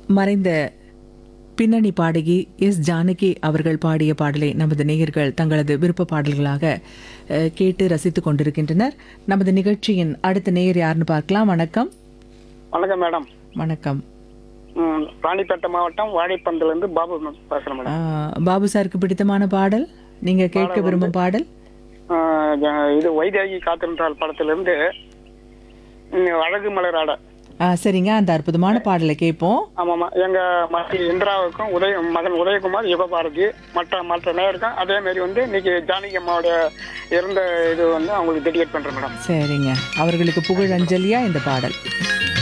மறைந்த பின்னணி பாடகி எஸ் ஜானகி அவர்கள் பாடிய பாடலை நமது நேயர்கள் தங்களது விருப்ப பாடல்களாக அஹ், கேட்டு ரசித்துக் கொண்டிருக்கின்றனர் நமது நிகழ்ச்சியின் அடுத்த நேயர் யாருன்னு பார்க்கலாம் வணக்கம் வணக்கம் மேடம் வணக்கம் ம், ராணிப்பேட்டை மாவட்டம் வாழைப்பந்தில இருந்து பாபு மேம் பேசுறேன் மேடம் ஆஹ், பாபு சாருக்கு பிடித்தமான பாடல் நீங்க கேட்க விரும்பும் பாடல் ஆ, ஜ- இது வைதேகி காத்திருந்தால் படத்துல இருந்து ம், அழகு மலராட ஆ, சரிங்க அந்த அற்புதமான பாடலை கேட்போம் ஆமாமா எங்க மனைவி இந்திராவுக்கும் உதய மகன் உதயகுமார் யுகபாரதி மற்ற மற்ற நேருக்கும் அதே மாதிரி வந்து இன்னைக்கு ஜானகி அம்மாவோட இறந்த இது வந்து அவங்களுக்கு டெடிகேட் பண்றேன் மேடம் சரிங்க அவர்களுக்கு புகழ் அஞ்சலியா இந்த பாடல்